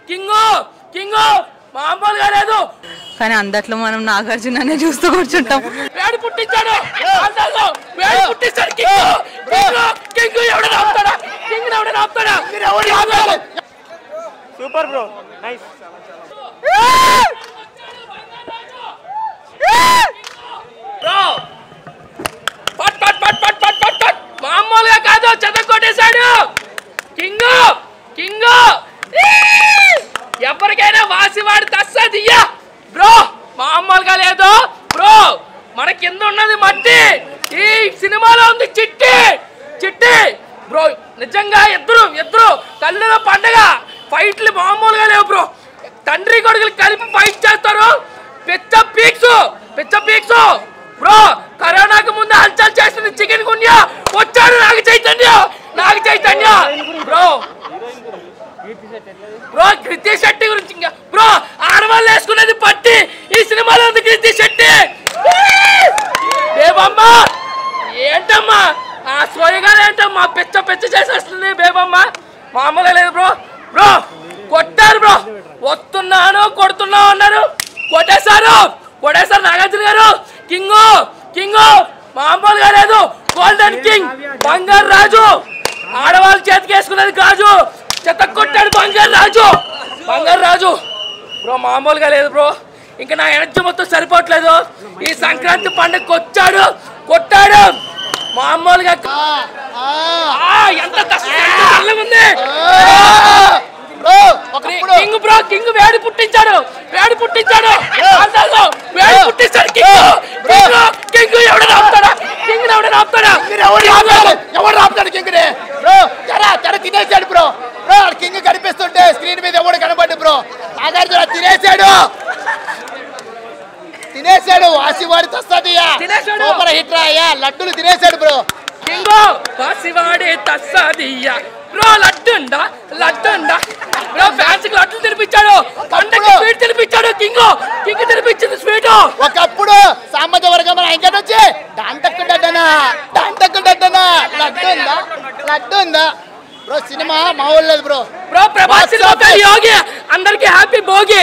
King king మామూలుగా లేదు కానీ అందట్లో మనం నాగార్జుననే చూస్తూ కూర్చుంటాం వేడి పుట్టించాడు అందాలు వేడి పుట్టించాడు కింగు కింగు కింగు ఎవడ రాపుతాడా కింగ్ ఎవడ రాపుతాడా సూపర్ బ్రో నైస్ బ్రో పట్ పట్ పట్ పట్ పట్ పట్ పట్ మామూలుగా కాదు చెత్త కొట్టేశాడు కింగు కింగు ఈ! ఎవరికైనా వాసివాడి తస్సదియ్యా బ్రో మామూలుగా లేదు బ్రో మన కింద ఉన్నది మట్టి ఈ సినిమాలో ఉంది చిట్టి చిట్టి బ్రో నిజంగా ఇద్దరు ఇద్దరు కళ్ళులో పండగ ఫైట్లు మామూలుగా లేవు బ్రో తండ్రి కొడుకులు కలిపి ఫైట్ చేస్తారు పిచ్చ పీక్స్ పిచ్చ పీక్స్ బ్రో కరోనాకు ముందు హల్చల్ చేసిన చికెన్ గున్యా వచ్చాడు నాగ చైతన్య నాగ చైతన్య బ్రో బ్రో కృతి శెట్టి గురించి ఇంకా బ్రో ఆడవాళ్ళు వేసుకునేది పట్టి ఈ సినిమాలో ఉంది కృతి శెట్టి బేబమ్మ ఏంటమ్మా ఆ స్వయగానే ఏంటమ్మా పెచ్చ పెచ్చ చేసేస్తుంది బేబమ్మ మామూలుగా లేదు బ్రో బ్రో కొట్టారు బ్రో వస్తున్నాను కొడుతున్నావు అన్నారు కొట్టేశారు కొట్టేశారు నాగార్జున గారు కింగు కింగు మామూలుగా లేదు గోల్డెన్ కింగ్ బంగారు రాజు ఆడవాళ్ళ చేతికి వేసుకునేది గాజు చెత్త కొట్టాడు బంగారు రాజు బంగారు రాజు బ్రో మామూలుగా లేదు బ్రో ఇంకా నా ఎనర్జీ మొత్తం సరిపోవట్లేదు ఈ సంక్రాంతి పండుగకి వచ్చాడు కొట్టాడు మామూలుగా ఆ, ఎంత కష్టం, ఎంత చల్లగా ఉంది కింగ్ బ్రో కింగ్ వేడి పుట్టించాడు వేడి పుట్టించాడు అందాలు వేడి పుట్టించాడు కింగ్ కింగ్ కింగ్ ఎవడ రాపుతాడా కింగ్ ఎవడ రాపుతాడా ఎవడు రాపుతాడు ఎవడు రాపుతాడు కింగ్ బ్రో తెర తెర తినేసాడు బ్రో బ్రో కింగ్ కనిపిస్తుంటే స్క్రీన్ మీద ఎవడు కనబడ్డు బ్రో నాగార్జున తినేసాడు తినేసాడు వాసివాడి తస్తదియా తినేశాడు. సూపర్ హిట్ రా అయ్యా లడ్డులు తినేసాడు బ్రో కింగో వాసివాడే తస్సదియ్య బ్రో లడ్డుండా లడ్డుండా బ్రో ఫ్యాన్స్ కి లడ్డు తినిపించాడు పండగ స్వీట్ తినిపించాడు కింగో కింగ్ తినిపించింది స్వీట్ ఒకప్పుడు సామాజిక వర్గం ఇంకొచ్చి డాంటక్కు డడ్డనా డాంటక్కు డడ్డనా లడ్డు ఉందా లడ్డు ఉందా బ్రో సినిమా మా ఊళ్ళో లేదు బ్రో బ్రో ప్రభాస్ సినిమా పేరు యోగి అందరికి happy Bhogi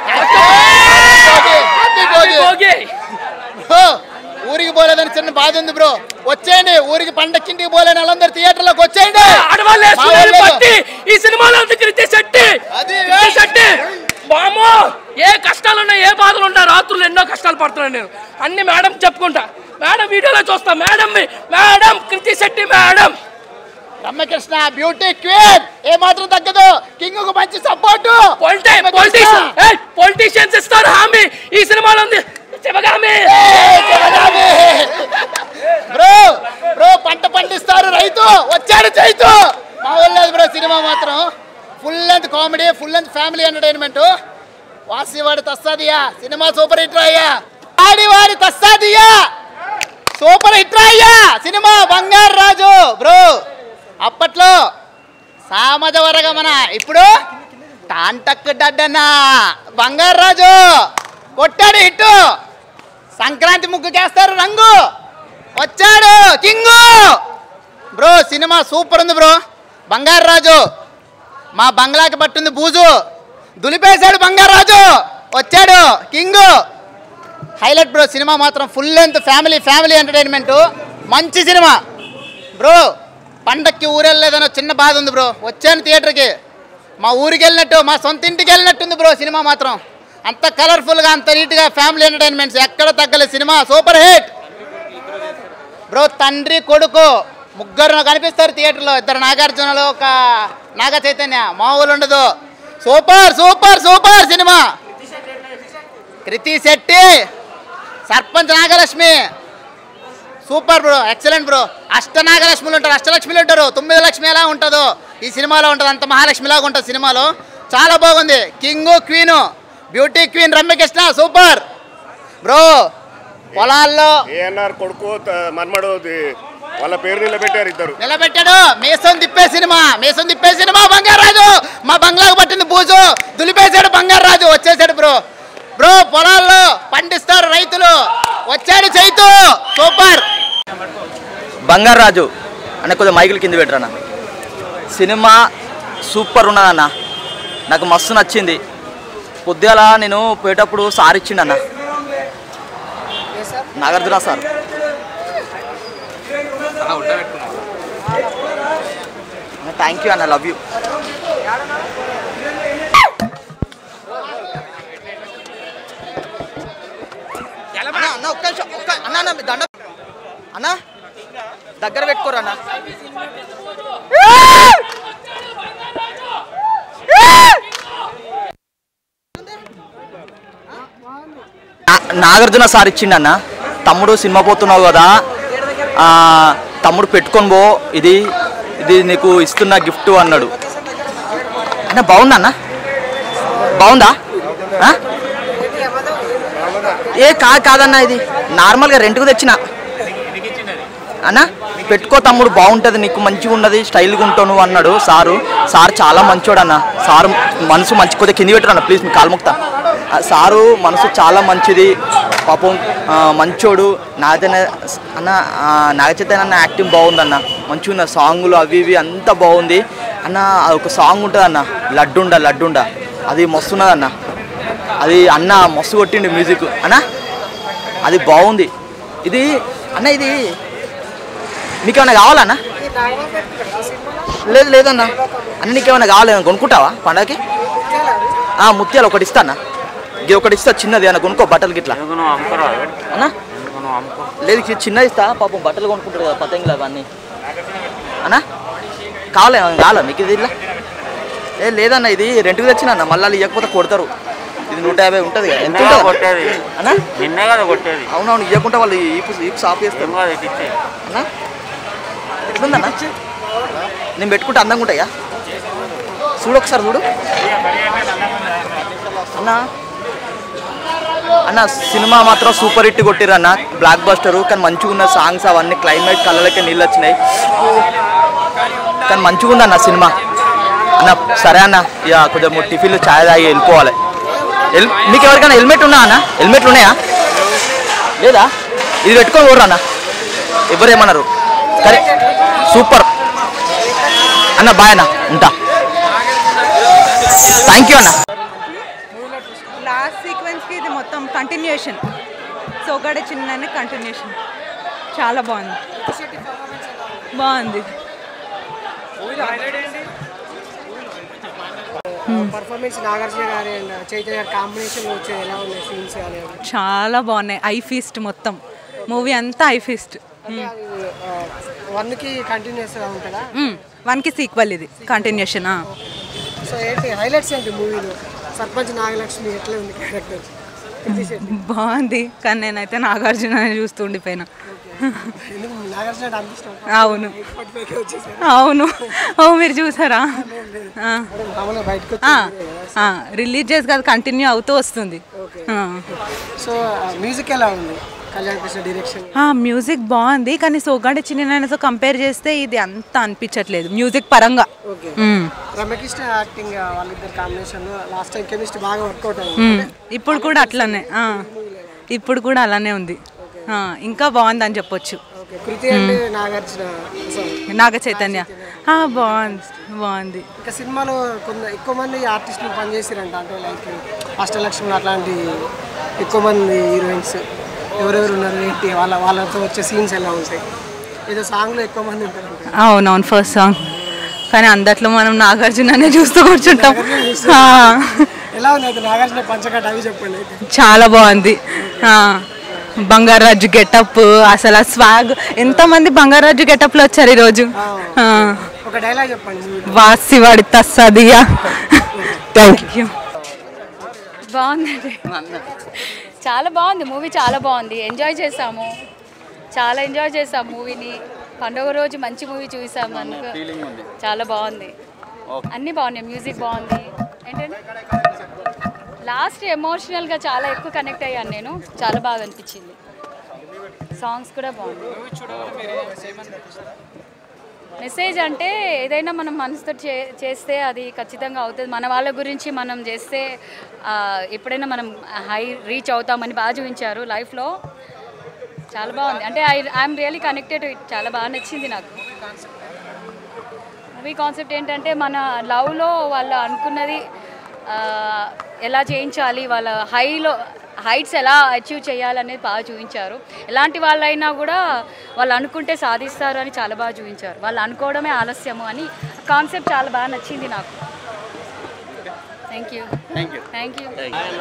happy Bhogi. Bhogi bro, ఊరికి పోలేదని చిన్న బాధ ఉంది బ్రో వచ్చేయండి ఊరికి పండక్కింటికి పోలేని వాళ్ళందరూ థియేటర్లోకి వచ్చేయండి ఆడవాళ్ళు మా వేసుకునేది ఊళ్ళో పట్టి ఈ సినిమాలో ఉంది కృతి శెట్టి అది కృతి శెట్టి బామో ఏ కష్టాలు ఉన్నా ఏ బాధలు ఉన్నా రాత్రులు ఎన్నో కష్టాలు పడుతున్నాను నేను అన్ని మేడం చెప్పుకుంటా మేడం వీడియోలో చూస్తా madam madam Kriti Shetty madam Ramyakrishna beauty queen a మాత్రం తగ్గదు కింగ్ కు మంచి సపోర్ట్ పొలిటీషియన్ పొలిటీషియన్స్ ఇస్తారు హామీ ఈ సినిమాలో ఉంది శివగామి బ్రో బ్రో పంట పండిస్తారు రైతు వచ్చాడు చైతు మా ఊళ్ళో లేదు బ్రో సినిమా మాత్రం full length comedy full length family entertainment వాసివాడి తస్తాదియా సినిమా సూపర్ హిట్ అయ్యా ఆడివాడి తస్తాదియా సూపర్ హిట్ అయ్యా సినిమా బంగారు రాజు బ్రో అప్పట్లో సామజ వర్గమన ఇప్పుడు టాంటక్ డడ్డనా బంగారు రాజు కొట్టాడు హిట్టు సంక్రాంతి ముగ్గుకేస్తారు రంగు వచ్చాడు కింగు బ్రో సినిమా సూపర్ ఉంది బ్రో బంగారు రాజు మా బంగ్లాకి పట్టుంది బూజు దులిపేశాడు బంగారు రాజు వచ్చాడు కింగు హైలైట్ బ్రో సినిమా మాత్రం full length family family entertainment మంచి సినిమా బ్రో పండక్కి ఊరెళ్ళలేదన్న చిన్న బాధ ఉంది బ్రో వచ్చాను థియేటర్కి మా ఊరికి వెళ్ళినట్టు మా సొంత ఇంటికి వెళ్ళినట్టుంది బ్రో సినిమా మాత్రం అంత కలర్ఫుల్గా అంత నీట్గా ఫ్యామిలీ ఎంటర్టైన్మెంట్స్ ఎక్కడ తగ్గలేదు సినిమా సూపర్ హిట్ బ్రో తండ్రి కొడుకు ముగ్గురు కనిపిస్తారు థియేటర్లో ఇద్దరు నాగార్జునలో ఒక నాగ చైతన్య మామూలు ఉండదు super super super cinema Krithi Shetty sarpanch Nagalakshmi super bro excellent bro అష్ట నాగలక్ష్ములు ఉంటారు అష్టలక్ష్మిలు ఉంటారు తొమ్మిది లక్ష్మి ఎలా ఉంటుందో ఈ సినిమాలో ఉంటుంది అంత మహాలక్ష్మిలాగా ఉంటుంది సినిమాలో చాలా బాగుంది king queen beauty queen Ramyakrishna super bro పొలాల్లో ఏఎన్ఆర్ కొడుకు త- మన్మడు ది- వాళ్ళ పేరు నిలబెట్టారు ఇద్దరు నిలబెట్టాడు మీసం తిప్పే సినిమా మీసం తిప్పే సినిమా బంగారాజు మా బంగ్లాకు పట్టింది బూజు దులిపేశాడు బంగారాజు వచ్చేసాడు బ్రో బ్రో పొలాల్లో పండిస్తారు రైతులు వచ్చాడు చైతు సూపర్ బంగారు రాజు అన్న కొద్దిగా మైకులు కింద పెట్టరన్న సినిమా సూపర్ ఉన్నదన్న నాకు మస్తు నచ్చింది పొద్దుగాల నేను పోయేటప్పుడు సార్ ఇచ్చిండు అన్న నాగార్జున సార్ థ్యాంక్ యూ అన్న లవ్ యూ అన్న అన్న ఒక్క నిమిషం ఒక్క అన్న అన్న మీ దండ అన్న దగ్గర పెట్టుకోరు అన్న నా- నాగార్జున సార్ ఇచ్చిండు అన్న తమ్ముడు సినిమా పోతున్నావు కదా ఆ, తమ్ముడు పెట్టుకొని పో ఇది ఇది నీకు ఇస్తున్న గిఫ్ట్ అన్నాడు అన్న బాగుందా అన్న బాగుందా ఆ? ఏ కాదు కాదన్న ఇది నార్మల్గా రెంట్కు తెచ్చిన అన్న పెట్టుకో తమ్ముడు బాగుంటుంది నీకు మంచిగా ఉన్నది స్టైల్గా ఉంటావు నువ్వు అన్నాడు సారు సార్ చాలా మంచోడు అన్న సారు మనసు మంచి కొద్దిగా కింది పెట్టరు అన్న ప్లీజ్ మీ కాల్ముక్తా ఆ సారు మనసు చాలా మంచిది పాపం ఆ, మంచోడు నాగచైతన్య అన్న ఆ, నాగచైతన్య అన్న యాక్టింగ్ బాగుందన్న మంచిగా ఉన్న సాంగులు అవి ఇవి అంతా బాగుంది అన్న అది ఒక సాంగ్ ఉంటుంది అన్న లడ్డుండ లడ్డుండ అది మస్తున్నది అన్న అది అన్న మస్తు కొట్టిండు మ్యూజిక్ అన్న అది బాగుంది ఇది అన్న ఇది మీకు ఏమైనా కావాలన్నా లేదు లేదన్నా అన్న నీకు ఏమైనా కావాలి కొనుక్కుంటావా పండగకి ఆ, ముత్యాలు ఒకటి ఇస్తానా ఇది ఒకటి ఇస్తా చిన్నది అన్న కొనుక్కో బట్టలు గిట్లా అన్నా లేదు ఇది చిన్నది ఇస్తా పాపం బట్టలు కొనుక్కుంటారు కదా పతంగులు అవన్నీ అన్నా కావాలి కావాలా మీకు ఇది ఇట్లా ఏ లేదన్న ఇది రెంట్కి తెచ్చినా మళ్ళీ వాళ్ళు ఇవ్వకపోతే కొడతారు ఇది నూట యాభై ఉంటుంది కదా ఎంత ఉంటుంది కొట్టేది అన్నా నిన్నే కదా కొట్టేది అవునవును ఇవ్వకుండా వాళ్ళు ఈపు ఈపు సాఫ్ చేస్తారు ఏం కాదు ఇటు ఇచ్చే అన్నా ఎట్లుందన్నా నేను పెట్టుకుంటే అందంగా ఉంటాయా చూడు ఒకసారి చూడు అన్నా అన్న సినిమా మాత్రం సూపర్ హిట్ కొట్టిరు అన్న బ్లాక్ బస్టరు కానీ మంచిగా ఉన్న సాంగ్స్ అవన్నీ క్లైమేట్ కళ్ళలకే నీళ్ళు వచ్చినాయి కానీ మంచిగా ఉంది అన్న సినిమా అన్న సరే అన్న ఇక కొంచెం టిఫిన్లు ఛాయ్ తాగి వెళ్ళిపోవాలి హెల్ మీకు ఎవరికైనా హెల్మెట్ ఉన్నా అన్న హెల్మెట్లు ఉన్నాయా లేదా ఇది పెట్టుకొని పోరు అన్న ఎవరు ఏమన్నారు సరే సూపర్ అన్న బాయ్ అన్న ఉంటా థ్యాంక్ యూ అన్న లాస్ట్ సీక్వెన్స్కి ఇది మొత్తం కంటిన్యూషన్ సోగాడ చిన్న కంటిన్యూషన్ చాలా బాగుంది బాగుంది పర్ఫార్మెన్స్ నాగార్జున గారి అండ్ చైతన్య గారి కాంబినేషన్ వచ్చేది ఎలా ఉన్నాయి సీన్స్ కానీ అవి. చాలా బాగున్నాయి ఐ ఫీస్ట్ మొత్తం మూవీ అంతా ఐ ఫీస్ట్ అంటే అది వన్ కి కంటిన్యూస్ గా ఉంటుందా వన్కి సీక్వెల్ ఇది కంటిన్యూషన్ సో ఏంటి హైలైట్స్ ఏంటి మూవీలో సర్పంచ్ నాగలక్ష్మి ఎట్లా ఉంది క్యారెక్టర్ బాగుంది కానీ నేనైతే నాగార్జున చూస్తూ ఉండిపోయినా ఎందుకు నాగార్జున అంటే అంత ఇష్టం అవును ఇప్పటికే వచ్చేసారు అవును ఓ మీరు చూసారా ఆ. అంటే మామూలుగా బయటకు ఆ, వచ్చి ఆ, రిలీజ్ చేసి కాదు కంటిన్యూ అవుతూ వస్తుంది ఆ. సో మ్యూజిక్ ఎలా ఉంది కళ్యాణ్ కృష్ణ డైరెక్షన్ ఆ, మ్యూజిక్ బాగుంది కానీ సోగాడి చిన్నతో కంపేర్ చేస్తే ఇది అంత అనిపించట్లేదు మ్యూజిక్ పరంగా ఓకే మ్మ్. రమ్యకృష్ణ యాక్టింగ్ వాళ్ళిద్దరు కాంబినేషన్ లాస్ట్ టైం కెమిస్ట్రీ బాగా వర్కౌట్ అయింది మ్మ్. ఇప్పుడు కూడా అట్లనే ఆ. ఇప్పుడు కూడా అలానే ఉంది ఆ, ఇంకా బాగుంది అని చెప్పొచ్చు ఓకే కృతి అంటే నాగార్జున sorry. నాగ చైతన్య ఆ, బాగుంది బాగుంది ఇంకా సినిమాలో కొంత ఎక్కువ మంది ఆర్టిస్టులు పనిచేసారంట అంటే లైక్ అష్టలక్ష్మి అట్లాంటి ఎక్కువ మంది హీరోయిన్స్ ఎవరెవరు ఉన్నారు ఏంటి వాళ్ళ వాళ్ళతో వచ్చే సీన్స్ ఎలా ఉంటాయి ఏదో సాంగ్లో ఎక్కువ మంది ఉంటారు అవునవును ఫస్ట్ సాంగ్ కానీ అందట్లో మనం నాగార్జుననే చూస్తూ కూర్చుంటాం ఆ, ఎలా ఉంది అయితే నాగార్జున పంచకట్ట అవి చెప్పండి అయితే చాలా బాగుంది ఆ, బంగారాజు గెటప్ అసలు ఆ స్వాగ్ ఎంతమంది బంగారాజు గెటప్లో వచ్చారు ఈరోజు ఆ, ఒక డైలాగ్ చెప్పండి మూవీలో వాసివాడి తస్సదియా థ్యాంక్ యూ బాగుందండి చాలా బాగుంది మూవీ చాలా బాగుంది ఎంజాయ్ చేసాము చాలా ఎంజాయ్ చేసాం మూవీని పండుగ రోజు మంచి మూవీ చూసాము అందుకు చాలా బాగుంది అన్నీ బాగున్నాయి మ్యూజిక్ బాగుంది ఏంటంటే లాస్ట్ ఎమోషనల్గా చాలా ఎక్కువ కనెక్ట్ అయ్యాను నేను చాలా బాగా అనిపించింది సాంగ్స్ కూడా బాగుంది మెసేజ్ అంటే ఏదైనా మనం మనసుతో చే చేస్తే అది ఖచ్చితంగా అవుతుంది మన వాళ్ళ గురించి మనం చేస్తే ఆ, ఎప్పుడైనా మనం హై రీచ్ అవుతామని బాగా చూపించారు లైఫ్లో చాలా బాగుంది అంటే I I'm really connected it చాలా బాగా నచ్చింది నాకు మూవీ కాన్సెప్ట్ ఏంటంటే మన లవ్లో వాళ్ళు అనుకున్నది ఆ, ఎలా చేయించాలి వాళ్ళ హైలో హైట్స్ ఎలా అచీవ్ చేయాలనేది బాగా చూపించారు ఎలాంటి వాళ్ళైనా కూడా వాళ్ళు అనుకుంటే సాధిస్తారు అని చాలా బాగా చూపించారు వాళ్ళు అనుకోవడమే ఆలస్యము అని కాన్సెప్ట్ చాలా బాగా నచ్చింది నాకు thank you thank you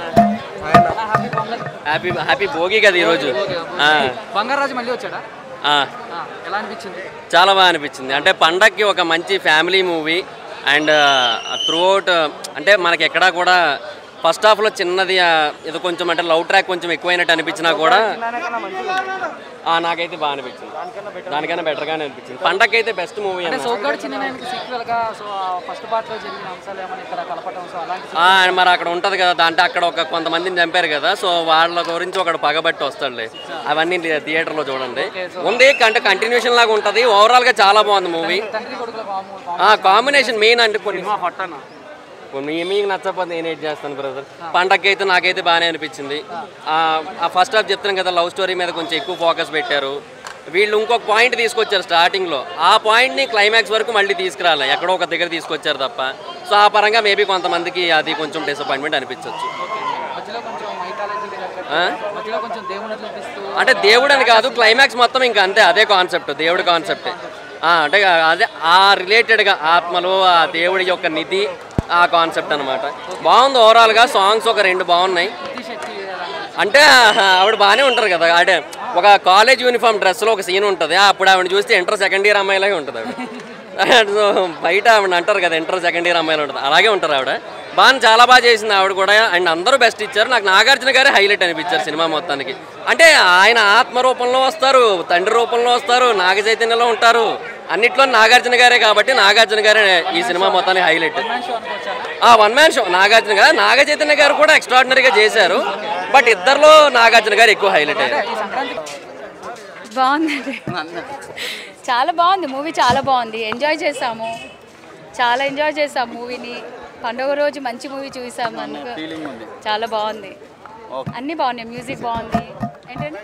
happy happy Bhogi కదా ఈరోజు ఆ, బంగారాజు మళ్ళీ వచ్చాడా ఆ, ఆ, ఎలా అనిపించింది చాలా బాగా అనిపించింది అంటే పండక్కి ఒక మంచి ఫ్యామిలీ మూవీ అండ్ త్రూఅవుట్ అంటే మనకి ఎక్కడా కూడా ఫస్ట్ హాఫ్లో చిన్నది ఆ, ఏదో కొంచెం అంటే లవ్ ట్రాక్ కొంచెం ఎక్కువైనట్టు అనిపించినా కూడా ఆ, నాకైతే బాగా అనిపించింది దానికన్నా బెటర్గానే అనిపించింది పండక్కి అయితే బెస్ట్ మూవీ అంటే అన్న సౌగాడు చిన్న సీక్వెల్ గా సో ఫస్ట్ పార్ట్ లో జరిగిన అంశాలు ఏమైనా ఇక్కడ కలపటం సో అలాంటి ఆ, and మరి అక్కడ ఉంటది కదా అంటే అక్కడ ఒక కొంతమందిని చంపారు కదా సో వాళ్ళ గురించి ఒకడు పగబట్టి వస్తాడులే అవన్నీ థియేటర్ లో చూడండి ఉంది అంటే కంటిన్యూషన్ లాగా ఉంటది ఓవరాల్ గా చాలా బాగుంది మూవీ తండ్రి కొడుకుల కాము ఆ కాంబినేషన్ మెయిన్ అంటే కొన్ని కొన్ని మీకు నచ్చకపోతే నేను ఏం చేస్తాను బ్రదర్ పండగకి అయితే నాకైతే బాగానే అనిపించింది ఆ, ఆ ఫస్ట్ హాఫ్ చెప్తాను కదా లవ్ స్టోరీ మీద కొంచెం ఎక్కువ ఫోకస్ పెట్టారు వీళ్ళు ఇంకొక పాయింట్ తీసుకొచ్చారు స్టార్టింగ్లో ఆ పాయింట్ని క్లైమాక్స్ వరకు మళ్ళీ తీసుకురాలి ఎక్కడో ఒక దగ్గర తీసుకొచ్చారు తప్ప సో ఆ పరంగా మేబీ కొంతమందికి అది కొంచెం డిసప్పాయింట్మెంట్ అనిపించవచ్చు మధ్యలో కొంచెం మైథాలజీ ఆ? మధ్యలో కొంచెం దేవుని చూపిస్తూ అంటే దేవుడు అని కాదు క్లైమాక్స్ మొత్తం ఇంకా అంతే అదే కాన్సెప్ట్ దేవుడి కాన్సెప్టే ఆ, అంటే అదే ఆ రిలేటెడ్గా ఆత్మలు ఆ దేవుడి యొక్క నిధి ఆ కాన్సెప్ట్ అనమాట బాగుంది ఓవరాల్గా సాంగ్స్ ఒక రెండు బాగున్నాయి శక్తి అంటే ఆవిడ బాగానే ఉంటారు కదా అంటే ఒక కాలేజ్ యూనిఫామ్ డ్రెస్లో ఒక సీన్ ఉంటుంది అప్పుడు ఆవిడ చూస్తే ఇంటర్ సెకండ్ ఇయర్ అమ్మాయిలాగే ఉంటుంది ఆవిడ సో బయట ఆవిడ అంటారు కదా ఇంటర్ సెకండ్ ఇయర్ అమ్మాయిలు ఉంటుంది అలాగే ఉంటారు ఆవిడ బాగా చాలా బాగా చేసింది ఆవిడ కూడా అండ్ అందరూ బెస్ట్ ఇచ్చారు నాకు నాగార్జున గారే హైలైట్ అనిపించారు సినిమా మొత్తానికి అంటే ఆయన ఆత్మ రూపంలో వస్తారు తండ్రి రూపంలో వస్తారు నాగ చైతన్యంలో ఉంటారు అన్నిట్లో నాగార్జున గారే కాబట్టి నాగార్జున గారే ఈ సినిమా మొత్తానికి హైలైట్ ఆ వన్ మ్యాన్ షో నాగార్జున గారు నాగ చైతన్య గారు కూడా ఎక్స్ట్రాడినరీగా చేశారు బట్ ఇద్దరిలో నాగార్జున గారు ఎక్కువ హైలైట్ అయ్యారు బాగుందండి చాలా బాగుంది మూవీ చాలా బాగుంది ఎంజాయ్ చేసాము చాలా ఎంజాయ్ చేసాం మూవీని పండుగ రోజు మంచి మూవీ చూసాము అందుకు చాలా బాగుంది అన్నీ బాగున్నాయి మ్యూజిక్ బాగుంది ఏంటంటే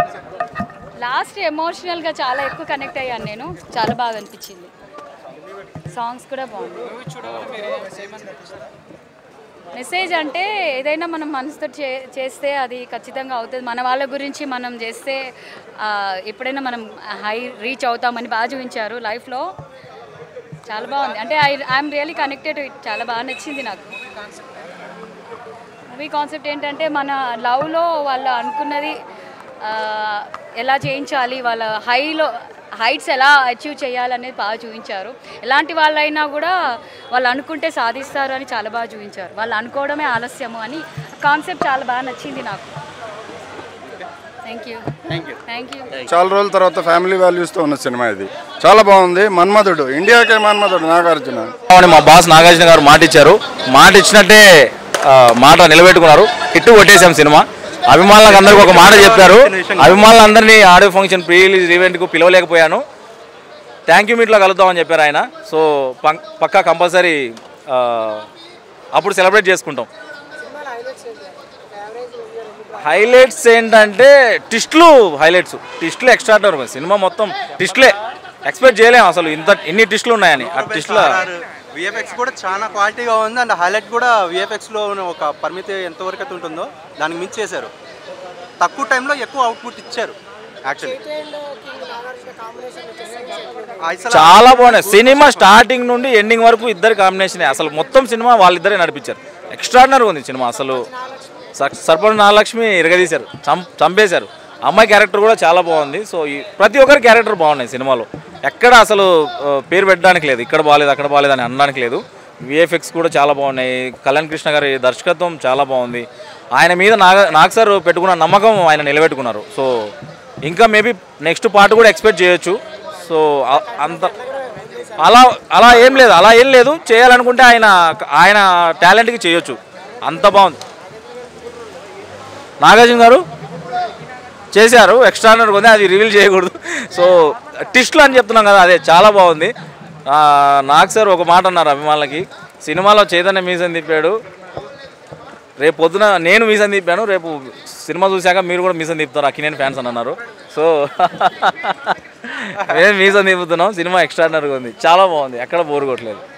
లాస్ట్ ఎమోషనల్గా చాలా ఎక్కువ కనెక్ట్ అయ్యాను నేను చాలా బాగా అనిపించింది సాంగ్స్ కూడా బాగుంది మెసేజ్ అంటే ఏదైనా మనం మనసుతో చే చేస్తే అది ఖచ్చితంగా అవుతుంది మన వాళ్ళ గురించి మనం చేస్తే ఆ, ఎప్పుడైనా మనం హై రీచ్ అవుతామని బాగా చూపించారు లైఫ్లో చాలా బాగుంది అంటే I I'm really connected it చాలా బాగా నచ్చింది నాకు మూవీ కాన్సెప్ట్ ఏంటంటే మన లవ్లో వాళ్ళు అనుకున్నది ఆ, ఎలా చేయించాలి వాళ్ళ హైలో హైట్స్ ఎలా అచీవ్ చేయాలనేది బాగా చూపించారు ఎలాంటి వాళ్ళైనా కూడా వాళ్ళు అనుకుంటే సాధిస్తారు అని చాలా బాగా చూపించారు వాళ్ళు అనుకోవడమే ఆలస్యము అని కాన్సెప్ట్ చాలా బాగా నచ్చింది నాకు థ్యాంక్ యూ థ్యాంక్ యూ చాలా రోజుల తర్వాత ఫ్యామిలీ వాల్యూస్తో ఉన్న సినిమా ఇది చాలా బాగుంది మన్మధుడు ఇండియాకే మన్మధుడు నాగార్జున అని మా బాస్ నాగార్జున గారు మాట ఇచ్చారు మాట ఇచ్చినట్టే ఆ, మాట నిలబెట్టుకున్నారు హిట్ కొట్టేశాం సినిమా అభిమానులకు అందరికి ఒక మాట చెప్పారు అభిమానులందరినీ ఆడియో ఫంక్షన్ ప్రీ రిలీజ్ ఈవెంట్కు పిలవలేకపోయాను థ్యాంక్ యూ మీట్లో కలుద్దామని చెప్పారు ఆయన సో పం- పక్కా కంపల్సరీ అప్పుడు సెలబ్రేట్ చేసుకుంటాం హైలైట్స్ ఏంటంటే టిస్ట్లు హైలైట్స్ టిస్ట్లు ఎక్స్ట్రాడనరీ సినిమా మొత్తం టిస్ట్లే ఎక్స్పెక్ట్ చేయలేము అసలు ఇంత ఇన్ని టిస్ట్లు ఉన్నాయని ఆ టిస్ట్ల విఎఫ్ఎక్స్ కూడా చాలా క్వాలిటీగా ఉంది అండ్ హైలైట్ కూడా విఎఫ్ఎక్స్లో ఒక పరిమితి ఎంతవరకు అయితే ఉంటుందో దానికి మించి చేశారు తక్కువ టైంలో ఎక్కువ అవుట్పుట్ ఇచ్చారు యాక్చువల్లీ చాలా బాగున్నాయి సినిమా స్టార్టింగ్ నుండి ఎండింగ్ వరకు ఇద్దరు కాంబినేషన్ అసలు మొత్తం సినిమా వాళ్ళిద్దరే నడిపించారు ఎక్స్ట్రాడినరీ ఉంది సినిమా అసలు సర్- సర్పంచ్ నాగలక్ష్మి ఇరగదీశారు చం చంపేశారు అమ్మాయి క్యారెక్టర్ కూడా చాలా బాగుంది సో ఈ ప్రతి ఒక్కరి క్యారెక్టర్ బాగున్నాయి సినిమాలో ఎక్కడ అసలు ఆ, పేరు పెట్టడానికి లేదు ఇక్కడ బాగాలేదు అక్కడ బాగాలేదు అని అనడానికి లేదు విఎఫ్ఎక్స్ కూడా చాలా బాగున్నాయి కళ్యాణ్ కృష్ణ గారి దర్శకత్వం చాలా బాగుంది ఆయన మీద నాగ నాగ్ సార్ పెట్టుకున్న నమ్మకం ఆయన నిలబెట్టుకున్నారు సో ఇంకా మేబీ నెక్స్ట్ పార్ట్ కూడా ఎక్స్పెక్ట్ చేయొచ్చు సో అ- అంత అలా అలా ఏం లేదు అలా ఏం లేదు చేయాలనుకుంటే ఆయన ఆయన టాలెంట్కి చేయొచ్చు అంత బాగుంది నాగార్జున గారు చేశారు ఎక్స్ట్రానర్ ఉంది అది రివీల్ చేయకూడదు సో టిస్ట్లు అని చెప్తున్నాం కదా అదే చాలా బాగుంది ఆ, నాగ్ సార్ ఒక మాట అన్నారు అభిమానులకి సినిమాలో చైతన్య మీసం తిప్పాడు రేపు పొద్దున నేను మీసం తిప్పాను రేపు సినిమా చూశాక మీరు కూడా మీసం తిప్పుతారు అక్కినేని ఫ్యాన్స్ అని అన్నారు సో మేము మీసం తిప్పుతున్నాం సినిమా ఎక్స్ట్రానర్గా ఉంది చాలా బాగుంది ఎక్కడ బోరు కొట్టలేదు